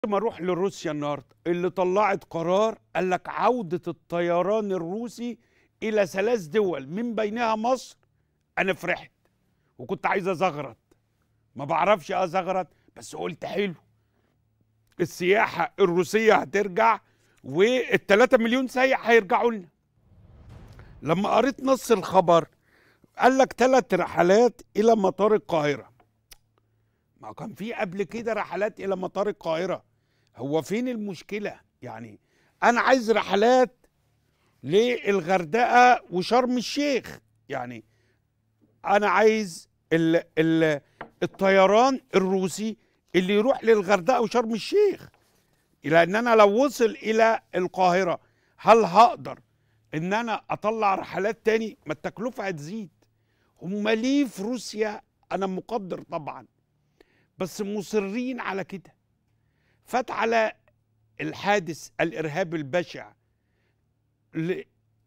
ما اروح لروسيا النهارده اللي طلعت قرار قال لك عوده الطيران الروسي الى ثلاث دول من بينها مصر انا فرحت وكنت عايز ازغرط ما بعرفش ازغرط بس قلت حلو السياحه الروسيه هترجع والثلاثة مليون سايح هيرجعوا لنا لما قريت نص الخبر قال لك ثلاث رحلات الى مطار القاهره ما كان في قبل كده رحلات الى مطار القاهره هو فين المشكله يعني انا عايز رحلات للغردقه وشرم الشيخ يعني انا عايز ال ال الطيران الروسي اللي يروح للغردقه وشرم الشيخ لان انا لو وصل الى القاهره هل هقدر ان انا اطلع رحلات تاني ما التكلفه هتزيد هم ليه في روسيا انا مقدر طبعا بس مصرين على كده فات على الحادث الارهابي البشع ل-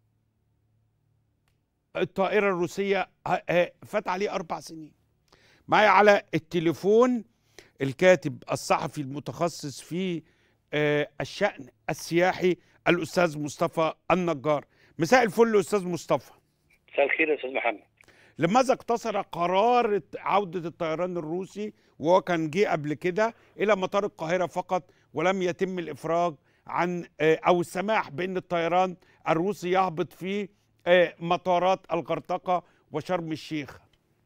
الطائره الروسيه ه- ه- فات عليه اربع سنين معايا على التليفون الكاتب الصحفي المتخصص في آه، الشأن السياحي الأستاذ مصطفى النجار مساء الفل أستاذ مصطفى مساء الخير يا استاذ محمد لماذا اقتصر قرار عودة الطيران الروسي وهو كان جه قبل كده إلى مطار القاهرة فقط ولم يتم الإفراج عن آه، أو السماح بأن الطيران الروسي يهبط في آه، مطارات الغردقة وشرم الشيخ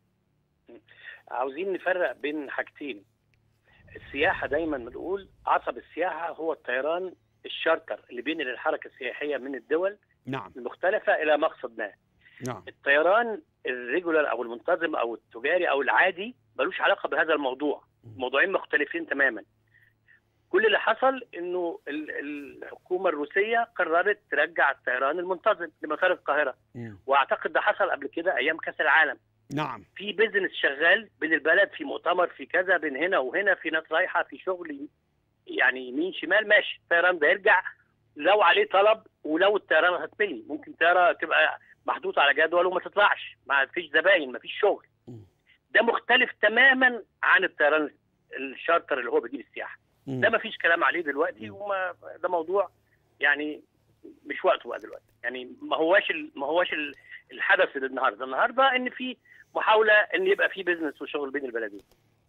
عاوزين نفرق بين حاجتين السياحه دايما بنقول عصب السياحه هو الطيران الشارتر اللي بينقل الحركه السياحيه من الدول نعم المختلفه الى مقصد ما نعم الطيران الريجولار او المنتظم او التجاري او العادي ملوش علاقه بهذا الموضوع موضوعين مختلفين تماما كل اللي حصل انه ال- الحكومه الروسيه قررت ترجع الطيران المنتظم لمطار القاهره مم. واعتقد ده حصل قبل كده ايام كاس العالم نعم في بيزنس شغال بين البلد في مؤتمر في كذا بين هنا وهنا في ناس رايحه في شغل يعني يمين شمال ماشي الطيران ده يرجع لو عليه طلب ولو الطيران هتملي ممكن طياره تبقى محطوطه على جدول وما تطلعش ما فيش زباين ما فيش شغل مم. ده مختلف تماما عن الطيران الشارتر اللي هو بيجيب السياحه مم. ده ما فيش كلام عليه دلوقتي وما ده موضوع يعني مش وقته بقى دلوقتي يعني ما هواش ال- ما هواش ال- الحدث اللي النهارده النهارده ان في محاوله ان يبقى في بيزنس وشغل بين البلدين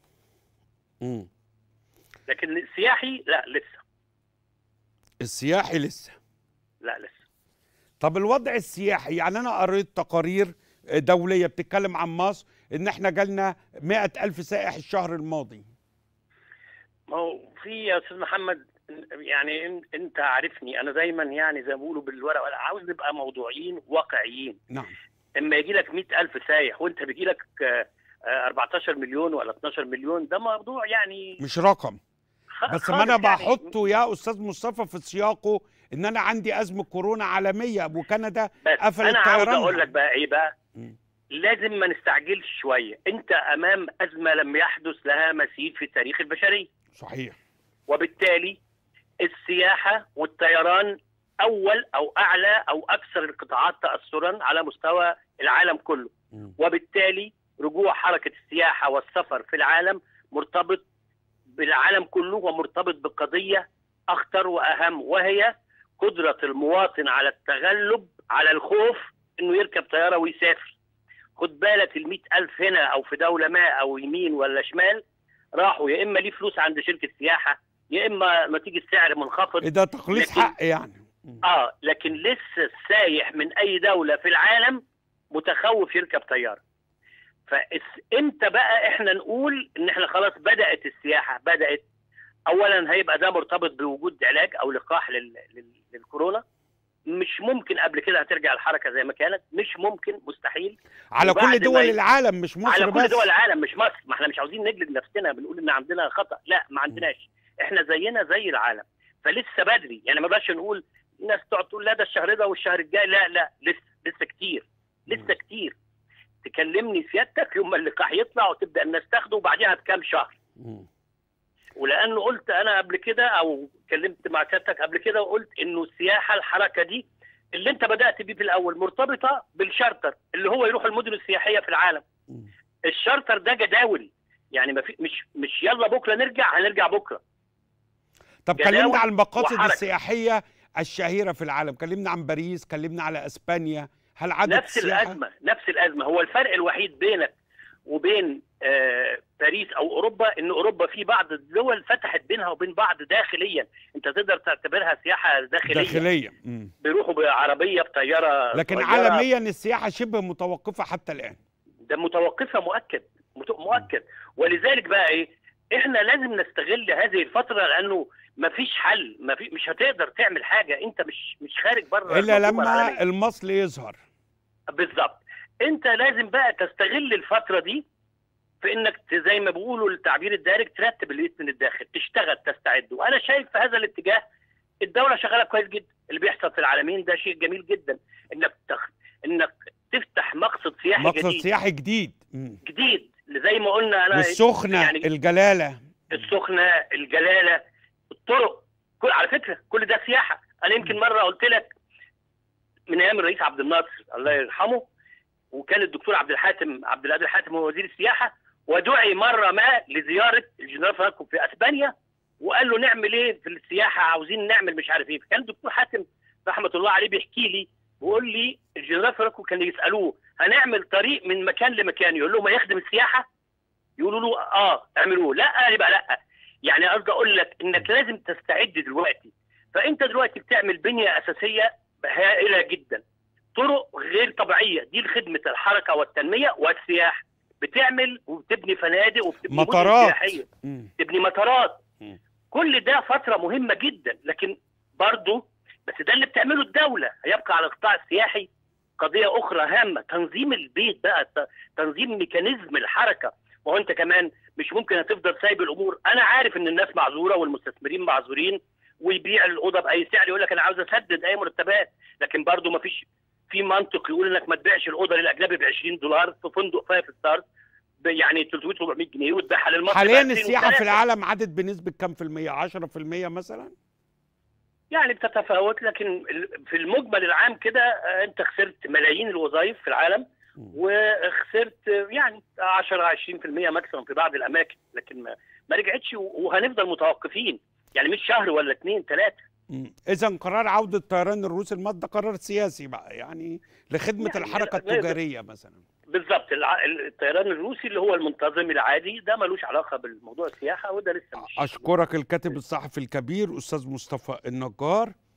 مم. لكن السياحي لا لسه السياحي لسه لا لسه طب الوضع السياحي يعني انا قريت تقارير دوليه بتتكلم عن مصر ان احنا جالنا مئة الف سائح الشهر الماضي ما هو في يا استاذ محمد يعني إن- انت عارفني انا دايما يعني زي ما بيقولوا بالورقه والقلم، عاوز نبقى موضوعيين واقعيين نعم اما يجي لك 100000 سايح وانت بيجي لك 14 مليون ولا 12 مليون ده موضوع يعني مش رقم خ- بس خالص ما انا يعني. بحطه يا استاذ مصطفى في سياقه ان انا عندي ازمه كورونا عالميه وكندا بس قفل انا عاوز الطيران اقول لك بقى ايه بقى مم. لازم ما نستعجلش شويه انت امام ازمه لم يحدث لها مثيل في تاريخ البشريه صحيح وبالتالي السياحه والطيران اول او اعلى او اكثر القطاعات تاثرا على مستوى العالم كله مم. وبالتالي رجوع حركه السياحه والسفر في العالم مرتبط بالعالم كله ومرتبط بقضيه اخطر واهم وهي قدره المواطن على التغلب على الخوف انه يركب طياره ويسافر خد بالك ال ألف هنا او في دوله ما او يمين ولا شمال راحوا يا اما ليه فلوس عند شركه سياحه يا اما نتيجه السعر منخفض ايه ده تقليص لكن- حق يعني مم. اه لكن لسه السايح من اي دوله في العالم متخوف يركب طياره فامتى بقى احنا نقول ان احنا خلاص بدات السياحه بدات اولا هيبقى ده مرتبط بوجود علاج او لقاح لل... لل... للكورونا مش ممكن قبل كده هترجع الحركه زي ما كانت مش ممكن مستحيل على وبعد كل دول ما ي- العالم مش مصر على كل بس دول العالم مش مصر ما احنا مش عاوزين نجلد نفسنا بنقول ان عندنا خطا لا ما عندناش احنا زينا زي العالم فلسه بدري يعني ما بقاش نقول الناس تقعد تقول لا ده الشهر ده والشهر الجاي لا لا لسه لسه كتير لسه مم. كتير تكلمني سيادتك يوم ما اللقاح يطلع وتبدا الناس تاخده وبعديها بكام شهر مم. ولانه قلت انا قبل كده او اتكلمت مع سيادتك قبل كده وقلت انه السياحه الحركه دي اللي انت بدات بيه في الاول مرتبطه بالشارتر اللي هو يروح المدن السياحيه في العالم مم. الشارتر ده جداول يعني ما في مش مش يلا بكره نرجع هنرجع بكره طب جداول كلمنا عن المقاصد وحركة. السياحيه الشهيره في العالم كلمنا عن باريس كلمنا على اسبانيا هل عدد نفس السياحه الازمه نفس الازمه هو الفرق الوحيد بينك وبين آه باريس او اوروبا ان اوروبا في بعض الدول فتحت بينها وبين بعض داخليا انت تقدر تعتبرها سياحه داخليه, داخليا مم. بيروحوا بعربيه بطياره لكن صغيرة. عالميا السياحه شبه متوقفه حتى الان ده متوقفه مؤكد مت- مؤكد ولذلك بقى ايه احنا لازم نستغل هذه الفتره لانه ما فيش حل ما في مش هتقدر تعمل حاجه انت مش مش خارج بره الا المنظومة لما العالمية. المصل يظهر بالظبط انت لازم بقى تستغل الفتره دي في انك ت- زي ما بيقولوا التعبير الدارج ترتب الاسم من الداخل تشتغل تستعد وانا شايف في هذا الاتجاه الدوله شغاله كويس جدا اللي بيحصل في العالمين ده شيء جميل جدا انك تخ... انك تفتح مقصد سياحي مقصد جديد سياحي جديد مم. جديد زي ما قلنا انا والسخنه يعني الجلاله السخنه الجلاله الطرق كل على فكره كل ده سياحه انا يمكن مره قلت لك من ايام الرئيس عبد الناصر الله يرحمه وكان الدكتور عبد الحاتم عبد القادر حاتم هو وزير السياحه ودعي مره ما لزياره الجنرال فرانكو في اسبانيا وقال له نعمل ايه في السياحه عاوزين نعمل مش عارف ايه فكان الدكتور حاتم رحمه الله عليه بيحكي لي بيقول لي الجنرال فرانكو كان يسالوه هنعمل طريق من مكان لمكان يقول لهم هيخدم السياحه يقولوا له اه اعملوه لا يبقى لا يعني قصدي اقول لك انك لازم تستعد دلوقتي فانت دلوقتي بتعمل بنيه اساسيه هائله جدا طرق غير طبيعيه دي لخدمه الحركه والتنميه والسياحه بتعمل وبتبني فنادق وبتبني مدن مطارات سياحيه مم. تبني مطارات مم. كل ده فتره مهمه جدا لكن برضه بس ده اللي بتعمله الدوله هيبقى على القطاع السياحي قضيه اخرى هامه تنظيم البيت بقى ت- تنظيم ميكانيزم الحركه وهو انت كمان مش ممكن هتفضل سايب الامور انا عارف ان الناس معذوره والمستثمرين معذورين ويبيع الاوضه باي سعر يقول لك انا عاوز اسدد اي مرتبات لكن برضه ما فيش في منطق يقول انك ما تبيعش الاوضه للاجنبي ب 20 دولار في فندق فايف ستارز ب- يعني 300 400 جنيه وتبيعها للمصري ب حاليا 2000 السياحه في و3. العالم عدت بنسبه كام في الميه 10% مثلا يعني بتتفاوت لكن ال- في المجمل العام كده آه، انت خسرت ملايين الوظائف في العالم مم. وخسرت آه، يعني 10 20% ماكسيموم في بعض الاماكن لكن ما, ما رجعتش و- وهنفضل متوقفين يعني مش شهر ولا اثنين ثلاثه اذا قرار عوده الطيران الروسي المصري ده قرار سياسي بقى يعني لخدمه يعني الحركه غير- التجاريه مثلا بالظبط الع- الطيران الروسي اللي هو المنتظم العادي ده ملوش علاقه بالموضوع السياحه وده لسه مش اشكرك الكاتب الصحفي الكبير استاذ مصطفى النجار